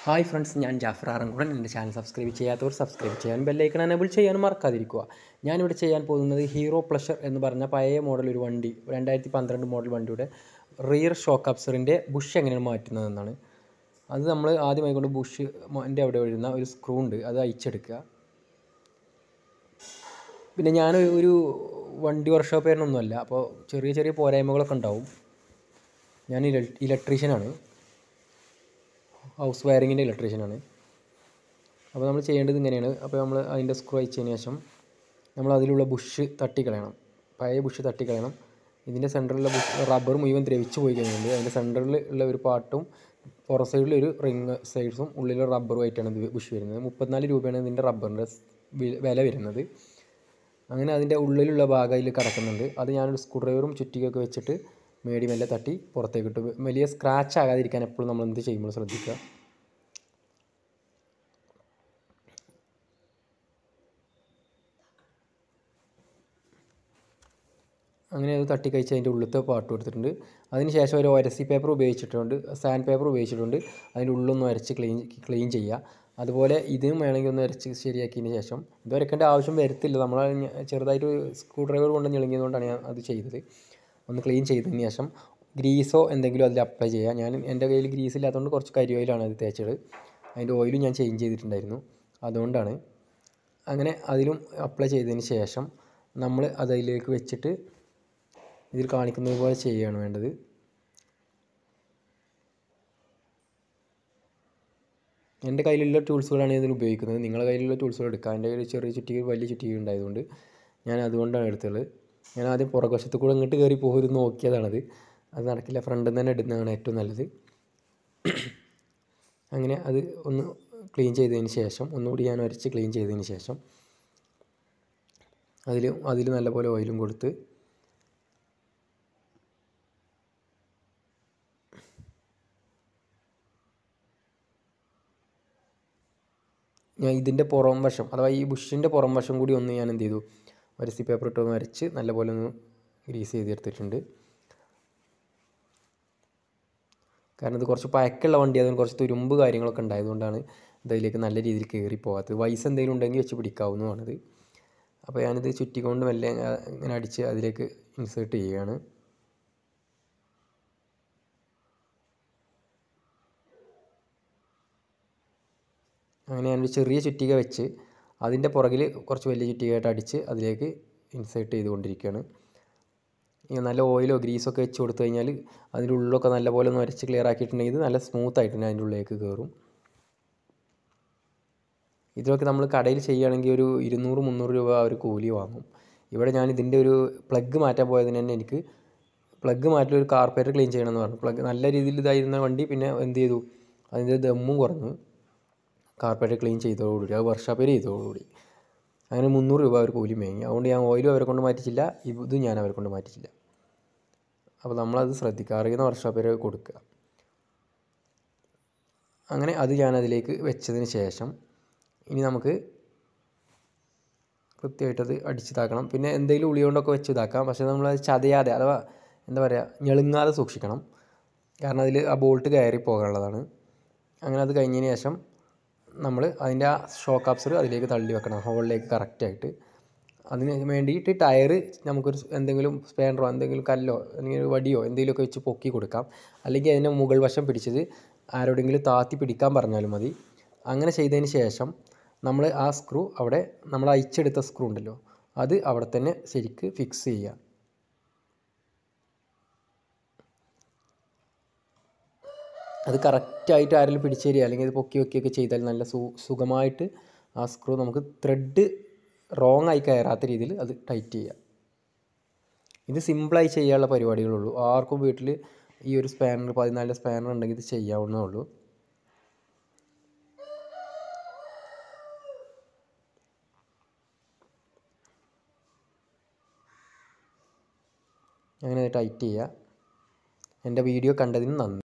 hi friends ഞാൻ ജാഫർ ആറൻകുടൻ എൻ്റെ channel subscribe ചെയ്യാത്തവർ സബ്സ്ക്രൈബ് ചെയ്യാനും ബെല്ലൈക്കൺ എനേബിൾ ചെയ്യാനും മറക്കാതിരിക്കുക ഞാനിവിടെ ചെയ്യാൻ പോകുന്നത് ഹീറോ പ്ലഷർ എന്ന് പറഞ്ഞ പഴയ മോഡൽ ഒരു വണ്ടി രണ്ടായിരത്തി പന്ത്രണ്ട് മോഡൽ വണ്ടിയുടെ റിയർ ഷോക്ക് അബ്സറിൻ്റെ ബുഷ് എങ്ങനെയാണ് മാറ്റുന്നതെന്നാണ് അത് നമ്മൾ ആദ്യമായി കൊണ്ട് ബുഷ് എൻ്റെ അവിടെ വരുന്ന ഒരു സ്ക്രൂ ഉണ്ട് അത് അയച്ചെടുക്കുക പിന്നെ ഞാൻ ഒരു വണ്ടി വർക്ക്ഷോപ്പുകാരനൊന്നുമല്ല അപ്പോൾ ചെറിയ ചെറിയ പോരായ്മകളൊക്കെ ഉണ്ടാവും ഞാൻ ഇലക്ട്രീഷ്യനാണ് ഹൗസ് വയറിങ്ങിൻ്റെ ഇലക്ട്രീഷ്യനാണ് അപ്പോൾ നമ്മൾ ചെയ്യേണ്ടത് ഇങ്ങനെയാണ് അപ്പോൾ നമ്മൾ അതിൻ്റെ സ്ക്രൂ അയച്ചതിന് ശേഷം നമ്മൾ അതിലുള്ള ബുഷ് തട്ടിക്കളയണം പഴയ ബുഷ് തട്ടിക്കളയണം ഇതിൻ്റെ സെൻറ്ററിലുള്ള ബുഷ് റബ്ബർ മുഴുവൻ ദ്രവിച്ച് പോയി കഴിഞ്ഞിട്ടുണ്ട് അതിൻ്റെ സെൻറ്ററിൽ ഉള്ള ഒരു പാർട്ടും പുറം സൈഡിൽ ഒരു റിങ് സൈഡ്സും ഉള്ളിൽ റബ്ബറുമായിട്ടാണ് ഇത് ബുഷ് വരുന്നത് മുപ്പത്തിനാല് രൂപയാണ് ഇതിൻ്റെ റബ്ബറിൻ്റെ വില വരുന്നത് അങ്ങനെ അതിൻ്റെ ഉള്ളിലുള്ള ഭാഗം അതിൽ കിടക്കുന്നുണ്ട് അത് ഞാനൊരു സ്ക്രൂ ഡ്രൈവറും ചുറ്റികൊക്കെ വെച്ചിട്ട് മേടി മെല്ലെ തട്ടി പുറത്തേക്ക് ഇട്ടു വലിയ സ്ക്രാച്ച് ആകാതിരിക്കാൻ എപ്പോഴും നമ്മൾ എന്ത് ചെയ്യുമ്പോൾ ശ്രദ്ധിക്കുക അങ്ങനെ അത് തട്ടി കഴിച്ച് അതിൻ്റെ ഉള്ളിലത്തെ പാർട്ട് കൊടുത്തിട്ടുണ്ട് അതിന് ശേഷം ഒരു ഒരസി പേപ്പർ ഉപയോഗിച്ചിട്ടുണ്ട് സാൻഡ് പേപ്പർ ഉപയോഗിച്ചിട്ടുണ്ട് അതിൻ്റെ ഉള്ളൊന്ന് വരച്ച് ക്ലീൻ ക്ലീൻ ചെയ്യുക അതുപോലെ ഇതും വേണമെങ്കിൽ ഒന്ന് വരച്ച് ശരിയാക്കിയതിന് ശേഷം ഇത് വരയ്ക്കേണ്ട ആവശ്യം വരത്തില്ല നമ്മൾ ചെറുതായിട്ട് സ്ക്രൂ ഡ്രൈവർ കൊണ്ട് ഞെളുങ്ങിയതുകൊണ്ടാണ് ഞാൻ അത് ചെയ്തത് ഒന്ന് ക്ലീൻ ചെയ്തതിന് ശേഷം ഗ്രീസോ എന്തെങ്കിലും അതിൽ അപ്ലൈ ചെയ്യുക ഞാൻ എൻ്റെ കയ്യിൽ ഗ്രീസ് ഇല്ലാത്തതുകൊണ്ട് കുറച്ച് കരി ഓയിലാണ് അത് തേച്ചത് അതിൻ്റെ ഓയിലും ഞാൻ ചേഞ്ച് ചെയ്തിട്ടുണ്ടായിരുന്നു അതുകൊണ്ടാണ് അങ്ങനെ അതിലും അപ്ലൈ ചെയ്തതിന് ശേഷം നമ്മൾ അതിലേക്ക് വെച്ചിട്ട് ഇതിൽ കാണിക്കുന്നത് പോലെ ചെയ്യുകയാണ് വേണ്ടത് എൻ്റെ കയ്യിലുള്ള ടൂൾസുകളാണ് ഇതിൽ ഉപയോഗിക്കുന്നത് നിങ്ങളുടെ കയ്യിലുള്ള ടൂൾസുകൾ എടുക്കുക എൻ്റെ കയ്യിൽ ചെറിയ ചുറ്റിക വലിയ ചുറ്റിക ഉണ്ടായതുകൊണ്ട് ഞാൻ അതുകൊണ്ടാണ് എടുത്തത് ഞാൻ ആദ്യം പുറകുവശത്ത് കൂടെ ഇങ്ങോട്ട് കയറി പോയി നോക്കിയതാണത് അത് നടക്കില്ല ഫ്രണ്ടിൽ നിന്ന് തന്നെ ഇടുന്നതാണ് ഏറ്റവും നല്ലത് അങ്ങനെ അത് ഒന്ന് ക്ലീൻ ചെയ്തതിന് ശേഷം ഒന്നുകൂടി ഞാൻ വരച്ച് ക്ലീൻ ചെയ്തതിന് ശേഷം അതിൽ അതിൽ നല്ലപോലെ ഓയിലും കൊടുത്ത് ഞാൻ ഇതിൻ്റെ പുറം വശം അഥവാ ഈ ബുഷിൻ്റെ പുറം വശം കൂടി ഒന്ന് ഞാൻ എന്ത് ചെയ്തു വരസി പേപ്പർ ഇട്ടൊന്ന് വരച്ച് നല്ലപോലെ ഒന്ന് ഗ്രീസ് ചെയ്തെടുത്തിട്ടുണ്ട് കാരണം ഇത് കുറച്ച് പഴക്കമുള്ള വണ്ടി അതുകൊണ്ട് കുറച്ച് തുരുമ്പ് കാര്യങ്ങളൊക്കെ ഉണ്ടായതുകൊണ്ടാണ് ഇതിലേക്ക് നല്ല രീതിയിൽ കയറി പോകാത്തത് വയസ്സ് എന്തെങ്കിലും ഉണ്ടെങ്കിൽ വെച്ച് പിടിക്കാവുന്നതാണത് അപ്പോൾ ഞാനിത് ചുറ്റിക്കൊണ്ട് മെല്ലെ ഇങ്ങനെ അടിച്ച് അതിലേക്ക് ഇൻസേർട്ട് ചെയ്യുകയാണ് അങ്ങനെ ഞാനൊരു ചെറിയ ചുറ്റിക വെച്ച് അതിൻ്റെ പുറകിൽ കുറച്ച് വലിയ ചുറ്റികയായിട്ട് അടിച്ച് അതിലേക്ക് ഇൻസേർട്ട് ചെയ്തുകൊണ്ടിരിക്കുകയാണ് നല്ല ഓയിലോ ഗ്രീസോ ഒക്കെ വെച്ച് കൊടുത്തു കഴിഞ്ഞാൽ അതിൻ്റെ ഉള്ളിലൊക്കെ നല്ലപോലെ ഒന്ന് വരച്ച് ക്ലിയർ ആക്കിയിട്ടുണ്ടെങ്കിൽ ഇത് നല്ല സ്മൂത്ത് ആയിട്ട് തന്നെ അതിൻ്റെ ഉള്ളിലേക്ക് കയറും ഇതിലൊക്കെ നമ്മൾ കടയിൽ ചെയ്യുകയാണെങ്കിൽ ഒരു ഇരുന്നൂറ് മുന്നൂറ് രൂപ ഒരു കൂലി വാങ്ങും ഇവിടെ ഞാൻ ഇതിൻ്റെ ഒരു പ്ലഗ് മാറ്റാൻ പോയതിന് തന്നെ എനിക്ക് പ്ലഗ് മാറ്റി ഒരു കാർപ്പറേറ്റർ ക്ലീൻ ചെയ്യണമെന്ന് പറഞ്ഞു പ്ലഗ് നല്ല രീതിയിൽ ഇതായിരുന്ന വണ്ടി പിന്നെ എന്ത് ചെയ്തു അതിൻ്റെ ദമ്മും കുറഞ്ഞു കാർപ്പറേറ്റർ ക്ലീൻ ചെയ്തതോടുകൂടി അത് വർഷാപ്പേര് ചെയ്തതോടുകൂടി അങ്ങനെ മുന്നൂറ് രൂപ അവർ കൂലി മേങ്ങി അതുകൊണ്ട് ഞാൻ ഓയിലും അവരെ കൊണ്ട് മാറ്റിച്ചില്ല ഇതും ഞാൻ അവരെ കൊണ്ട് മാറ്റിച്ചില്ല അപ്പോൾ നമ്മളത് ശ്രദ്ധിക്കുക അറിയുന്ന വർഷാപ്പേര് കൊടുക്കുക അങ്ങനെ അത് ഞാൻ അതിലേക്ക് വെച്ചതിന് ശേഷം ഇനി നമുക്ക് കൃത്യമായിട്ടത് അടിച്ചിതാക്കണം പിന്നെ എന്തെങ്കിലും ഉളി കൊണ്ടൊക്കെ വെച്ച് ഇതാക്കാം പക്ഷേ നമ്മളത് ചതയാതെ അഥവാ എന്താ പറയുക ഞെളുങ്ങാതെ സൂക്ഷിക്കണം കാരണം അതിൽ ആ ബോൾട്ട് കയറി പോകാനുള്ളതാണ് അങ്ങനെ അത് കഴിഞ്ഞതിന് ശേഷം നമ്മൾ അതിൻ്റെ ആ ഷോക്ക് അബ്സർ അതിലേക്ക് തള്ളി വെക്കണം ഹോളിലേക്ക് കറക്റ്റായിട്ട് അതിന് വേണ്ടിയിട്ട് ടയർ നമുക്കൊരു എന്തെങ്കിലും സ്പാനറോ എന്തെങ്കിലും കല്ലോ അല്ലെങ്കിൽ വടിയോ എന്തെങ്കിലുമൊക്കെ വെച്ച് പൊക്കി കൊടുക്കാം അല്ലെങ്കിൽ അതിൻ്റെ മുകൾ വശം പിടിച്ചത് ആരോടെങ്കിലും താത്തി പിടിക്കാൻ പറഞ്ഞാലും മതി അങ്ങനെ ചെയ്തതിന് ശേഷം നമ്മൾ ആ സ്ക്രൂ അവിടെ നമ്മൾ അയച്ചെടുത്ത സ്ക്രൂ ഉണ്ടല്ലോ അത് അവിടെ തന്നെ ശരിക്ക് ഫിക്സ് ചെയ്യുക അത് കറക്റ്റായിട്ട് ആരെങ്കിലും പിടിച്ചു തരിക അല്ലെങ്കിൽ അത് പൊക്കി വെക്കുകയൊക്കെ ചെയ്താൽ നല്ല സു സുഖമായിട്ട് ആ സ്ക്രൂ നമുക്ക് ത്രെഡ് റോങ് ആയി കയറാത്ത രീതിയിൽ അത് ടൈറ്റ് ചെയ്യുക ഇത് സിമ്പിളായി ചെയ്യാനുള്ള പരിപാടികളുള്ളൂ ആർക്കും വീട്ടിൽ ഈ ഒരു സ്പാനർ പതിനാല് സ്പാനർ ഉണ്ടെങ്കിൽ ഇത് ചെയ്യാവുന്നേ ഉള്ളൂ അങ്ങനെ ടൈറ്റ് ചെയ്യുക എൻ്റെ വീഡിയോ കണ്ടതിന് നന്ദി